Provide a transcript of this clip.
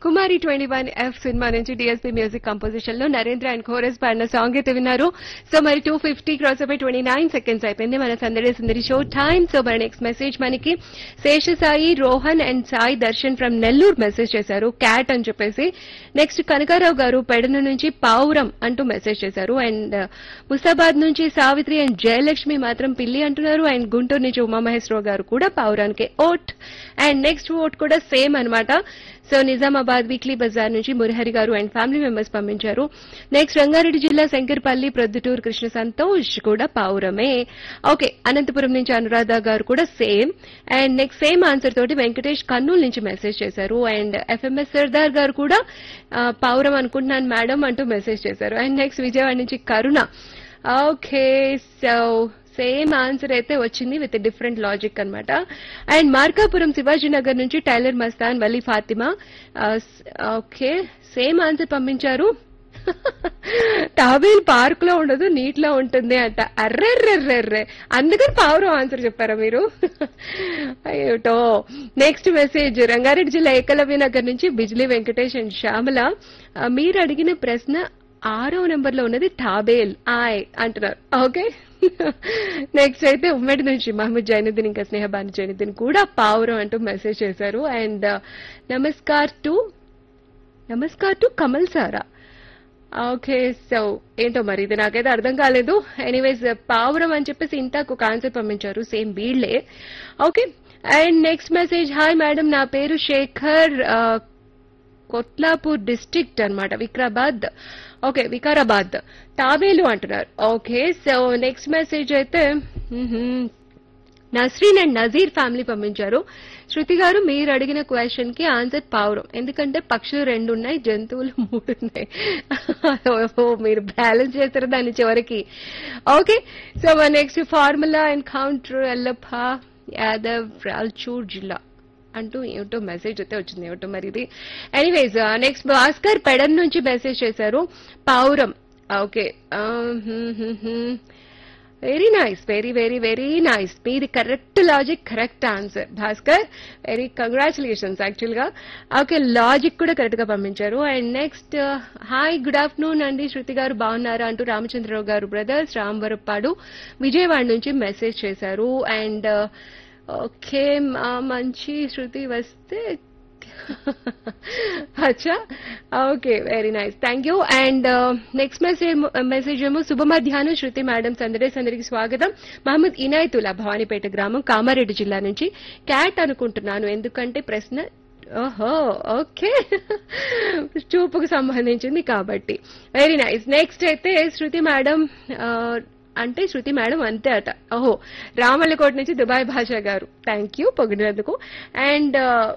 కుమారి twenty one F cinema నుంచి DSP music composition లో Narendra and chorus పాడిన సాంగ్ అయితే విన్నారు సో మరి టూ ఫిఫ్టీ క్రాస్ అయిపోయి ట్వంటీ నైన్ సెకండ్స్ అయిపోయింది మన Sandadi Sundari show time so మరి నెక్స్ట్ మెసేజ్ మనకి Seshasai Rohan and Sai Darshan from Nellore message చేశారు క్యాట్ అని చెప్పేసి నెక్స్ట్ కనకారావు గారు పెడన నుంచి పావురం అంటూ మెసేజ్ చేశారు అండ్ ముస్తాబాద్ నుంచి సావిత్రి అండ్ జయలక్ష్మి మాత్రం పిల్లి అంటున్నారు అండ్ గుంటూరు నుంచి ఉమామహేశ్వరరావు గారు కూడా పావురానికి ఓట్ అండ్ నెక్స్ట్ ఓట్ కూడా సేమ్ అన్నమాట సో నిజామాబాద్ వీక్లీ బజార్ నుంచి మురహరి గారు అండ్ ఫ్యామిలీ మెంబర్స్ పంపించారు నెక్స్ట్ రంగారెడ్డి జిల్లా శంకర్పల్లి ప్రొద్దుటూరు కృష్ణ సంతోష్ కూడా పావురమే ఓకే అనంతపురం నుంచి అనురాధ గారు కూడా same and next same answer తోటి వెంకటేష్ కర్నూలు నుంచి మెసేజ్ చేశారు అండ్ ఎఫ్ఎంఎస్ సర్దార్ గారు కూడా ఆ, పావురం అనుకుంటున్నాను మేడం అంటూ మెసేజ్ చేశారు అండ్ నెక్స్ట్ విజయవాడ నుంచి Karuna okay so same answer అయితే వచ్చింది విత్ డిఫరెంట్ లాజిక్ అన్నమాట అండ్ మార్కాపురం శివాజీనగర్ నుంచి tailor Mastan Vali Fatima okay same answer పంపించారు తాబేల్ పార్క్ లో ఉండదు నీటిలో ఉంటుంది అంట అర్రెర్రెర్రెర్రే అందుకని పావురం ఆన్సర్ చెప్పారా మీరు అయ్యోటో నెక్స్ట్ మెసేజ్ రంగారెడ్డి జిల్లా ఏకలవ్య నగర్ నుంచి బిజ్లీ వెంకటేష్ అండ్ శ్యామల ఆ, మీరు అడిగిన ప్రశ్న ఆరో నెంబర్ లో ఉన్నది టాబేల్ ఆయ్ అంటున్నారు ఓకే నెక్స్ట్ అయితే ఉమ్మడి నుంచి మహమ్మద్ జైనుద్దీన్ ఇంకా స్నేహబాను జైనుద్దీన్ కూడా పావురం అంటూ మెసేజ్ చేశారు అండ్ నమస్కార్ టు నమస్కార్ to Kamal Sara okay so ఏంటో మరి ఇది నాకైతే అర్థం కాలేదు ఎనీవేస్ పావురం అని చెప్పేసి ఇంతకు ఒక ఆన్సర్ పంపించారు సేమ్ వీళ్ళే okay and next message hi madam నా పేరు శేఖర్ ఆ, కొత్లాపూర్ డిస్ట్రిక్ట్ అన్నమాట వికారాబాద్ ఓకే వికారాబాద్ తాబేలు అంటున్నారు ఓకే సో నెక్స్ట్ మెసేజ్ అయితే మ్మ్హ్మ్. నస్రీన్ అండ్ నజీర్ ఫ్యామిలీ పంపించారు శృతి గారు మీరు అడిగిన క్వశ్చన్ కి ఆన్సర్ పావురం ఎందుకంటే పక్షులు రెండు ఉన్నాయి జంతువులు మూడు ఉన్నాయి ఓహో, మీరు బ్యాలెన్స్ చేస్తారు దాని చివరికి okay so next formula and counter Yellappa Yadav Raichur జిల్లా అంటూ ఏమిటో మెసేజ్ అయితే వచ్చింది ఏమిటో మరి ఇది ఎనీవేస్ నెక్స్ట్ భాస్కర్ పెడన్ నుంచి మెసేజ్ చేశారు పావురం okay very nice very very very nice మీది correct logic correct answer Bhaskar very congratulations actual గా ఓకే లాజిక్ కూడా కరెక్ట్ గా పంపించారు and next hi good afternoon అండి శృతి గారు బాగున్నారా అంటూ రామచంద్రరావు గారు బ్రదర్స్ రాంవరప్పాడు విజయవాడ నుంచి మెసేజ్ చేశారు అండ్ ఓకే మా మంచి శృతి వస్తే అచ్చా okay very nice thank you and next message message ఏమో శుభ మధ్యాహ్నం శృతి మేడం సందడే సందడికి స్వాగతం మహమ్మద్ ఇనాయతుల్లా భవానీపేట గ్రామం కామారెడ్డి జిల్లా నుంచి క్యాట్ అనుకుంటున్నాను ఎందుకంటే ప్రశ్న ఓహో ఓకే చూపుకు సంబంధించింది కాబట్టి వెరీ నైస్ నెక్స్ట్ అయితే శృతి మేడం ఆ, అంటే శృతి మేడం అంతే అట ఓహో రామల్లకోట నుంచి దుబాయ్ భాషా గారు థ్యాంక్ యూ పొగిడినందుకు అండ్